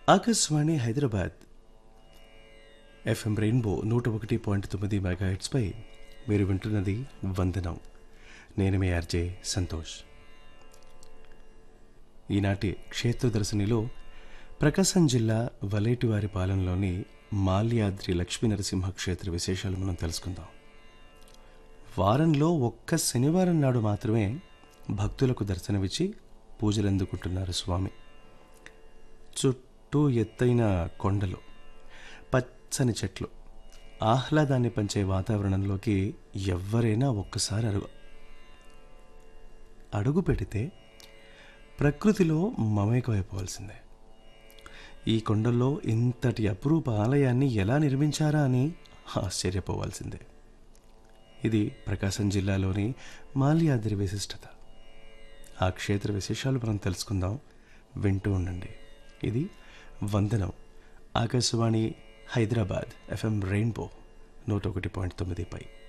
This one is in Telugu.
ఆకాశవాణి హైదరాబాద్ ఎఫ్ఎం రెయిన్బో నూట ఒకటి పాయింట్ తొమ్మిది మెగాహెట్స్పై మీరు వింటున్నది వందనం నేను మీ ఆర్జే సంతోష్ ఈనాటి క్షేత్రదర్శినిలో ప్రకాశం జిల్లా వలేటివారి పాలెంలోని మాల్యాద్రి లక్ష్మీ నరసింహ క్షేత్ర విశేషాలు మనం తెలుసుకుందాం వారంలో ఒక్క శనివారం నాడు మాత్రమే భక్తులకు దర్శనమిచ్చి పూజలు అందుకుంటున్నారు స్వామి చుట్టూ ఎత్తైన కొండలు పచ్చని చెట్లు ఆహ్లాదాన్ని పంచే వాతావరణంలోకి ఎవ్వరైనా ఒక్కసారి అడుగు అడుగు పెడితే ప్రకృతిలో మమేకమైపోవాల్సిందే ఈ కొండల్లో ఇంతటి అపురూప ఆలయాన్ని ఎలా నిర్మించారా అని ఆశ్చర్యపోవాల్సిందే ఇది ప్రకాశం జిల్లాలోని మాల్యాద్రి విశిష్టత ఆ క్షేత్ర విశేషాలు మనం తెలుసుకుందాం వింటూ ఉండండి ఇది వందనం ఆకాశవాణి హైదరాబాద్ ఎఫ్ఎం రెయిన్బో నూట ఒకటి పాయింట్ తొమ్మిదిపై